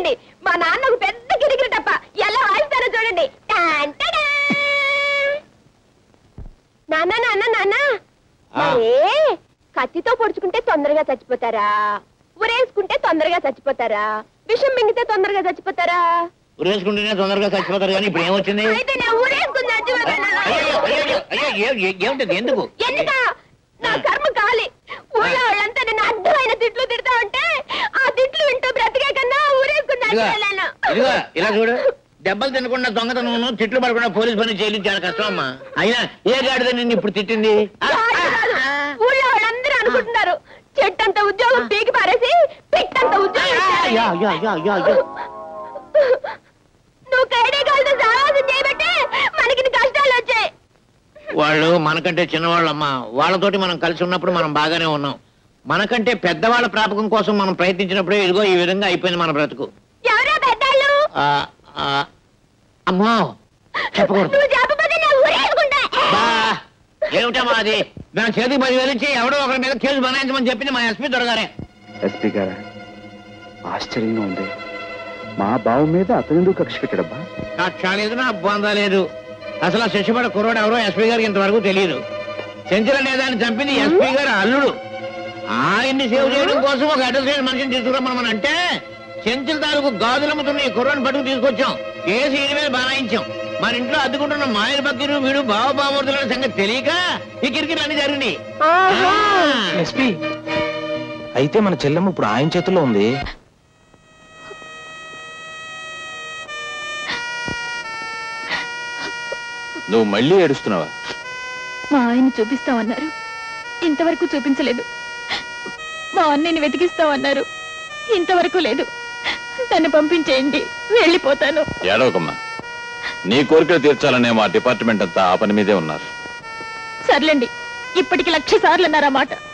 చూడండి మా నాన్న ఒక పెద్ద గిరిగిరి తప్ప ఎలా వాయిస్తారో చూడండి టాన్ టాడా. నాన్న నాన్న నాన్న ఆ. మరే కత్తితో పొడుచుకుంటే తొందరగా చచ్చిపోతారా ఉరేసుకుంటే తొందరగా చచ్చిపోతారా విషం మింగితే తొందరగా చచ్చిపోతారా ఉరేసుకుంటేనే తొందరగా చచ్చిపోతారు కానీ ఇప్పుడు ఏమొచ్చింది అయితే నేను ఊరేసుకుని చచ్చిపోతాను అయ్యో, అయ్యో, అయ్యో, ఏ- ఏ- ఏమిటది ఎందుకు ఎందుక నా కర్మ కాలి ఊళ్ళో వాళ్ళంతా నన్ను అడ్డమైన తిట్లు తిడతా ఉంటే ఆ తిట్లు వింటూ బ్రతికే కన్నా ఊరేసుకుని ఇదిగో చచ్చిపోయాను ఇదిగో ఇలా చూడు దెబ్బలు తినకుండా దొంగతనం తిట్లు పడకుండా పోలీస్ పని చేయడం చాలా కష్టం అమ్మా అయినా ఏ గాడిద నిన్ను ఇప్పుడు తిట్టింది ఆ, కాదు, కాదు. ఊళ్ళో వాళ్ళందరూ అనుకుంటున్నారు చెట్టంత ఉద్యోగం పీకి పారేసి పిట్టంత ఉద్యోగం ఇచ్చారని. అయ్యో, అయ్యో, అయ్యో, అయ్యో, అయ్యో. నువ్వు కైడే కాలతో సావాసం చేయబట్టే మనకి ఇన్ని కష్టాలు వచ్చాయి వాళ్ళు మనకంటే చిన్నవాళ్ళమ్మా వాళ్ళతోటి మనం కలిసి ఉన్నప్పుడు మనం బాగానే ఉన్నాం మనకంటే పెద్దవాళ్ళ ప్రాపకం కోసం మనం ప్రయత్నించినప్పుడే ఇదిగో ఈ విధంగా అయిపోయింది మన బ్రతుకు ఎవరో పెద్దాళ్ళు ఆ, ఆ, అమ్మో చెప్పకూడదు నువ్వు చెప్పకపోతే నేను ఊరేసుకుంటా బా ఏమిటమ్మా అది నా చేతికి పదివేలు ఇచ్చి ఎవడో ఒకరి మీద కేసు బనాయించమని చెప్పింది మా ఎస్పీ దొరగారే ఎస్పీ గారా ఆశ్చర్యంగా ఉంది మా బావ మీద అతనెందుకు కక్ష పెట్టాడబ్బా కక్ష లేదు నా బొంద లేదు అసలు ఆ శశిపడ కుర్రోడు ఎవరో ఎస్పీ గారికి ఇంతవరకు తెలియదు చెంచల నేదాన్ని చంపింది ఎస్పీ గారు అల్లుడు ఆయన్ని సేవ్ చేయడం కోసం ఒక అడ్రస్ లేని మనిషిని తీసుకురమ్మని మనం అంటే చెంచుల తాలూకు గాజులమ్ముతున్న ఈ కుర్రోని పట్టుకు తీసుకొచ్చాం కేసు ఈయన మీద బానాయించాం మన ఇంట్లో అద్దుకుంటున్న మాయల బక్కిరు వీడు బావ బామూర్తుల సంగతి తెలియక ఈ కిరికిరి అన్ని జరిగినాయి ఆ. ఎస్పీ అయితే మన చెల్లెమ్మ ఇప్పుడు ఆయన చేతుల్లో ఉంది నువ్వు మళ్ళీ ఏడుస్తున్నావా మా ఆయన చూపిస్తామన్నారు ఇంతవరకు చూపించలేదు మా అన్నయ్యని వెతికిస్తామన్నారు ఇంతవరకు లేదు నన్ను పంపించేయండి వెళ్ళిపోతాను ఏడవకమ్మా నీ కోరికలు తీర్చాలనే మా డిపార్ట్మెంట్ అంతా ఆ పని మీదే ఉన్నారు సర్లేండి ఇప్పటికి లక్ష సార్లు అన్నారు ఆ మాట